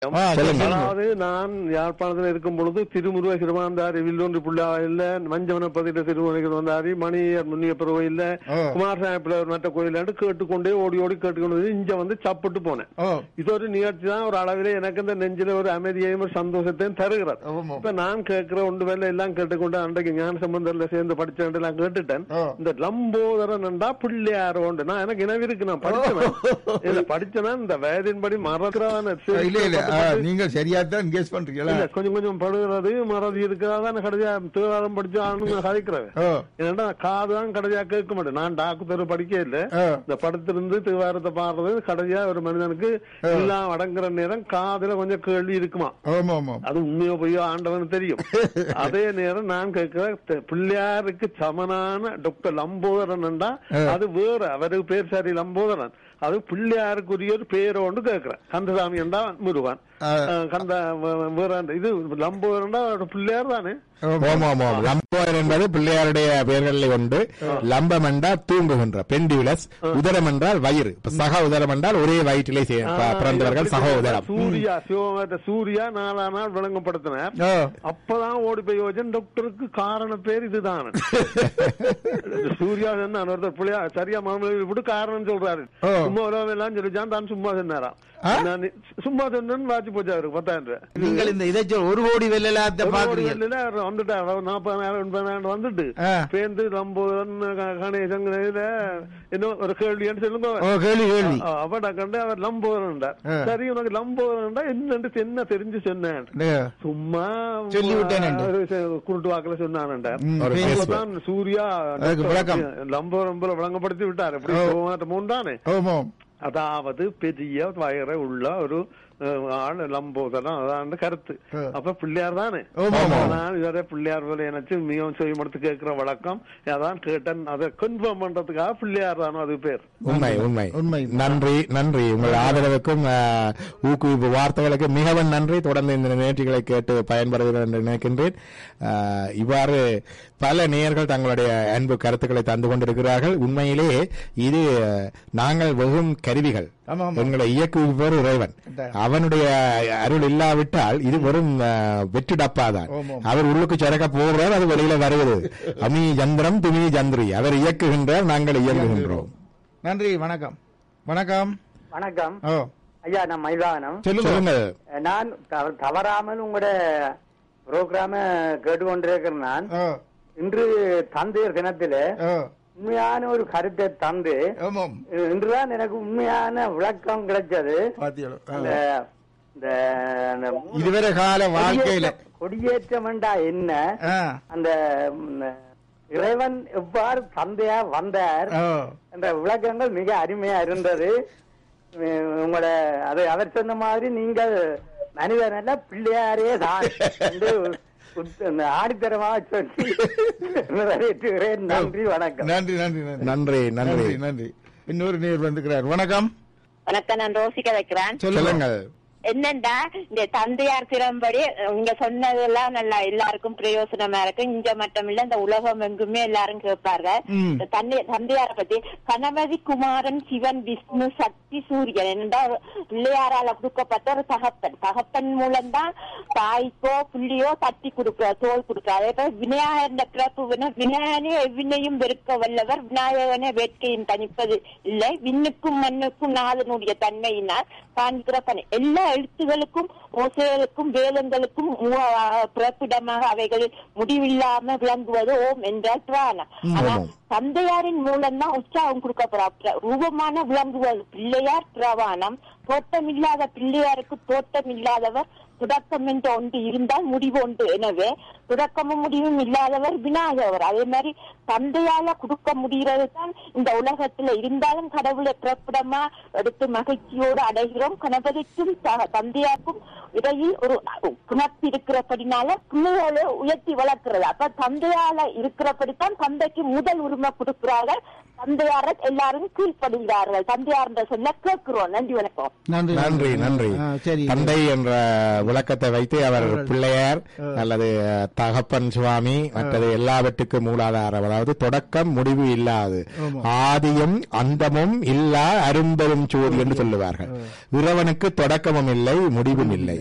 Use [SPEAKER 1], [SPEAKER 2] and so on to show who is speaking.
[SPEAKER 1] ஆ, சொல்லுங்க.
[SPEAKER 2] அதாவது நான் யாழ்ப்பாணத்தில் இருக்கும் பொழுது திருமுருக சிறுமாந்தாரி வில்லொன்று புள்ளாவில்ல மஞ்சவனப்பதிட்ட திருமுருக சிறுமாந்தாரி மணியர் முன்னியப்பர் கோயில்ல
[SPEAKER 1] ஓ.
[SPEAKER 2] குமாரசாமி பிள்ளைவர் மற்ற கோயிலாண்டு கேட்டுக்கொண்டே ஓடி ஓடி கேட்டுக்கொண்டு வந்து இங்க வந்து சப்பிட்டு போனேன்
[SPEAKER 1] ஓ
[SPEAKER 2] இது ஒரு நிகழ்ச்சி தான் ஒரு அளவிலே எனக்கு இந்த நெஞ்சில ஒரு அமைதியையும் ஒரு சந்தோஷத்தையும் தருகிறது
[SPEAKER 1] ஆமாம்.
[SPEAKER 2] இப்ப நான் கேட்கிற ஒன்று வேலை எல்லாம் கேட்டுக்கொண்டு அன்றைக்கு ஞான சம்பந்தர்ல சேர்ந்து படிச்சேன் எல்லாம் கேட்டுட்டேன்
[SPEAKER 1] ஓ.
[SPEAKER 2] இந்த லம்போதரன் என்றா பிள்ளையார் உண்டு நான் எனக்கு நினைவு இருக்கு நான் படிச்சேன் இல்ல படிச்சேன்னா இந்த வயதின்படி மறக்கிறதான
[SPEAKER 1] இல்ல இல்ல ஆ, நீங்க சரியா தான் கெஸ் பண்றீங்களா
[SPEAKER 2] இல்ல கொஞ்சம் கொஞ்சம் படுகிறது மறதி இருக்கிறதா கடைசியா தேவாரம் படிச்சு ஆளுங்க கதைக்கிறேன்
[SPEAKER 1] ஓ
[SPEAKER 2] ஏன்னா காது தான் கடைசியா கேட்க மாட்டேன் நான் டாக்டர் படிக்க இல்ல
[SPEAKER 1] ஓ
[SPEAKER 2] இந்த படத்திலிருந்து தேவாரத்தை பாடுறது கடைசியா ஒரு மனிதனுக்கு எல்லாம் அடங்குற நேரம் காதுல கொஞ்சம் கேள்வி இருக்குமா
[SPEAKER 1] ஆமா ஆமா
[SPEAKER 2] அது உண்மையோ பொய்யோ ஆண்டவனுக்கு தெரியும் அதே நேரம் நான் கேட்கிற த- பிள்ளையாருக்கு சமனான டாக்டர் லம்போதரன் என்றா அது வேற அவருக்கு பேர் சரி லம்போதரன் அது பிள்ளையாருக்குரிய ஒரு பேரோண்டு கேட்கிறேன் கந்தசாமி என்றா முருகன்
[SPEAKER 1] ஆ.
[SPEAKER 2] அஹ் கந்த வ- வேற இது லம்போதரன்டா ஒரு பிள்ளையார் தானே
[SPEAKER 1] ஆமா.
[SPEAKER 3] ஓம் ஓம் ஓம் லம்போதர் என்பது பிள்ளையாருடைய பெயர்களில் ஒன்று லம்பம் என்றால் தூங்குகின்ற பெண்டியுலஸ் உதரம் என்றால் வயிறு இப்ப சக உதரம் என்றால் ஒரே வயிற்றிலே சே- ப- பிறந்தவர்கள் சக உதரம்
[SPEAKER 2] சூர்யா சிவமேட்ட சூர்யா நாலா நாள் விளங்கப்படுத்தினார்
[SPEAKER 1] ஓ
[SPEAKER 2] அப்பதான் ஓடி போய் யோஜன் டாக்டருக்கு காரண பேர் இதுதான் சூர்யா என்ன ஒருத்தர் பிள்ளையா சரியா மாமலை விட்டு காரணம் சொல்றாரு
[SPEAKER 1] ஓ.
[SPEAKER 2] சும்மா உலகம் எல்லாம் சொல்லிச்சான் தான் சும்மா சொன்னாராம்
[SPEAKER 1] ஆ?
[SPEAKER 2] நான் சும்மா சொன்னு வாச்சு போச்சு அவருக்கு பத்தாயிரம் ரூபாய்
[SPEAKER 4] நீங்கள் இந்த இதை சொல் ஒரு கோடி வெள்ளலாத்த
[SPEAKER 2] ஒரு கோடி
[SPEAKER 4] பாக்குறீங்க
[SPEAKER 2] வெள்ளில அவர் வந்துட்டார் அவர் நாற்பதாயிரம் எண்பதாயிரம் வந்துட்டு
[SPEAKER 1] ஆ.
[SPEAKER 2] பேருந்து லம்போதன் க- கணேசன் இதுல இன்னும் ஒரு கேள்வின்னு சொல்லுங்க
[SPEAKER 1] ஓ கேள்வி கேள்வி
[SPEAKER 2] அவட கண்டு அவர் லம்போதரன்டார்
[SPEAKER 1] ஆ.
[SPEAKER 2] சரி உனக்கு லம்போதரன்டா என்னன்னு என்ன தெரிஞ்சு சொன்னேன்
[SPEAKER 1] டே.
[SPEAKER 2] சும்மா
[SPEAKER 1] சொல்லி விட்டேனேண்டு.
[SPEAKER 2] ஒரு ச- குருட்டு வாக்குல சொன்னான்டா
[SPEAKER 1] ம்,
[SPEAKER 3] ஒரு
[SPEAKER 1] பேசுவா.
[SPEAKER 2] அப்பதான் சூர்யா
[SPEAKER 1] அதுக்கு விளக்கம்.
[SPEAKER 2] லம்போரம் போல விளங்கப்படுத்தி விட்டார் எப்படி
[SPEAKER 1] ஓ.
[SPEAKER 2] சிவமாட்டமும் தானே
[SPEAKER 1] ஆமா
[SPEAKER 2] அதாவது பெரிய வயற உள்ள ஒரு அஹ், ஆள் லம்போதரம் அதான் கருத்து
[SPEAKER 1] ஆ.
[SPEAKER 2] அப்ப பிள்ளையார் தானே
[SPEAKER 1] ஆமா, ஆமா.
[SPEAKER 2] நான் இதுவரை பிள்ளையார் போல எனக்கு மிகவும் செய்யமடுத்து கேட்கிற வழக்கம் அதான் கேட்டேன் அதை கன்ஃபார்ம் பண்றதுக்காக பிள்ளையார் தானோ அது பேர்
[SPEAKER 3] உண்மை உண்மை
[SPEAKER 1] உண்மை.
[SPEAKER 3] நன்றி நன்றி உங்கள் ஆதரவுக்கும் ஆஹ், ஊக்குவிப்பு வார்த்தைகளுக்கு மிகவும் நன்றி தொடர்ந்து இந்த நிகழ்ச்சிகளை கேட்டு பயன்படுகிறது என்று நினைக்கின்றேன் ஆஹ், இவ்வாறு பல நேயர்கள் தங்களுடைய அன்பு கருத்துக்களை தந்து கொண்டிருக்கிறார்கள் உண்மையிலே இது அஹ், நாங்கள் வெறும் கருவிகள்
[SPEAKER 1] ஆமா, ஆமா.
[SPEAKER 3] எங்களை இயக்குபவர் இறைவன் அவனுடைய அருள் இல்லாவிட்டால் இது வெறும் ஆஹ், வெற்று டப்பாதான்
[SPEAKER 1] ஆமா.
[SPEAKER 3] அவர் உள்ளுக்கு சரக்க போகிறார் அது வெளியில வருகிறது அமி ஜந்திரம் துமி ஜந்திரி அவர் இயக்குகின்றார் நாங்கள் இயங்குகின்றோம்
[SPEAKER 1] நன்றி வணக்கம் வணக்கம்
[SPEAKER 5] வணக்கம்
[SPEAKER 1] ஓ
[SPEAKER 5] ஐயா நான் மயில்வாகனம்
[SPEAKER 1] சொல்லுங்க
[SPEAKER 3] சொல்லுங்கள்
[SPEAKER 5] நான் தவ- தவறாமல் உங்களோட ப்ரோக்ராம கேட்டுக்கொண்டிருக்கிறேன் நான்
[SPEAKER 1] ஓ
[SPEAKER 5] இன்று தந்தையர் தினத்தில
[SPEAKER 1] ஓ
[SPEAKER 5] உண்மையான ஒரு கருத்தை தந்து
[SPEAKER 1] ஆமாம்
[SPEAKER 5] இன்றுதான் எனக்கு உண்மையான விளக்கம் கிடைச்சது
[SPEAKER 1] பாத்தியோ
[SPEAKER 5] இந்த இந்த அந்த மூணு
[SPEAKER 1] இதுவரை கால வாழ்க்கையில
[SPEAKER 5] கொடியேற்றம் கொடியேற்றம் என்றா என்ன
[SPEAKER 1] ஆ,
[SPEAKER 5] அந்த ம், இறைவன் எவ்வாறு தந்தையா வந்தார்
[SPEAKER 1] ஓ
[SPEAKER 5] என்ற விளக்கங்கள் மிக அருமையா இருந்தது உம், உங்களோட அது அவர் சொன்ன மாதிரி நீங்கள் மனிதன் அல்ல பிள்ளையாரே தான் என்று உத்- இந்த ஆடித்தரமாக சொல்லி நிறைவேற்றுகிறேன் நன்றி வணக்கம்
[SPEAKER 1] நன்றி நன்றி நன்றி
[SPEAKER 3] நன்றி நன்றி
[SPEAKER 1] நன்றி நன்றி இன்னொரு நேர் வந்துக்கிறார் வணக்கம்
[SPEAKER 6] வணக்கம் நான் ரோசிக்க வைக்கிறேன்
[SPEAKER 3] சொல்லுங்கள்
[SPEAKER 6] என்னண்டா இந்த தந்தையார் திறம்படி இங்க சொன்னதெல்லாம் நல்லா எல்லாருக்கும் பிரயோசனமா இருக்கு இங்க மட்டும் இல்ல இந்த உலகம் எங்குமே எல்லாரும் கேட்பார்கள்
[SPEAKER 1] ம்.
[SPEAKER 6] இந்த தந்தை தந்தையார பத்தி கணபதி குமாரன் சிவன் விஷ்ணு சக்தி சூரியன் என்றால் பிள்ளையாரால கொடுக்கப்பட்ட ஒரு தகப்பன் தகப்பன் மூலம்தான் தாய்க்கோ புள்ளியோ தட்டி கொடுக்க தோல் கொடுக்க அதே போல விநாயகர் பிறப்பு வின- விநாயகனே எவ்வினையும் வெறுக்க வல்லவர் விநாயகனே வேட்கையும் தணிப்பது இல்லை விண்ணுக்கும் மண்ணுக்கும் நாதனுடைய தன்மையினால் காண்கிற பணி எல்லா எழுத்துகளுக்கும் ஓசைகளுக்கும் வேதங்களுக்கும் மூ- பிறப்பிடமாக அவைகள் முடிவில்லாம விளங்குவது ஓம் என்றால் பிராணம் ஆனா
[SPEAKER 3] ஆமாம்.
[SPEAKER 6] தந்தையாரின் மூலம்தான் உற்சாகம் கொடுக்கப்படுற ரூபமான விளங்குவது பிள்ளையார் பிரவாணம் தோட்டம் இல்லாத பிள்ளையாருக்கு தோட்டம் இல்லாதவர் தொடக்கம் என்று ஒன்று இருந்தால் முடிவு ஒன்று எனவே தொடக்கமும் முடிவும் இல்லாதவர் விநாயகர் அதே மாதிரி தந்தையால கொடுக்க முடிகிறது தான் இந்த உலகத்துல இருந்தாலும் கடவுளை பிறப்பிடமா எடுத்து மகிழ்ச்சியோடு அடைகிறோம் கணபதிக்கும் த- தந்தையாருக்கும் இடையில் ஒரு குணத்து இருக்கிறபடினால பிள்ளைகளை உயர்த்தி வளர்க்கிறது அப்ப தந்தையால இருக்கிறபடித்தான் தந்தைக்கு முதல் உரிமை கொடுக்கிறார்கள் தந்தையார எல்லாரும் கீழ்ப்படுகிறார்கள் தந்தையார் என்ற சொல்ல கேட்கிறோம் நன்றி வணக்கம்
[SPEAKER 4] நன்றி
[SPEAKER 3] நன்றி நன்றி
[SPEAKER 4] ஆ, சரி
[SPEAKER 3] தந்தை என்ற விளக்கத்தை வைத்து அவர் பிள்ளையார் அல்லது அஹ், தகப்பன் சுவாமி மற்றது எல்லாவற்றுக்கும் மூலாதாரம் அதாவது தொடக்கம் முடிவு இல்லாது ஆதியும் அந்தமும் இல்லா அரும்பெரும் சோதி என்று சொல்லுவார்கள் இறைவனுக்கு தொடக்கமும் இல்லை முடிவும் இல்லை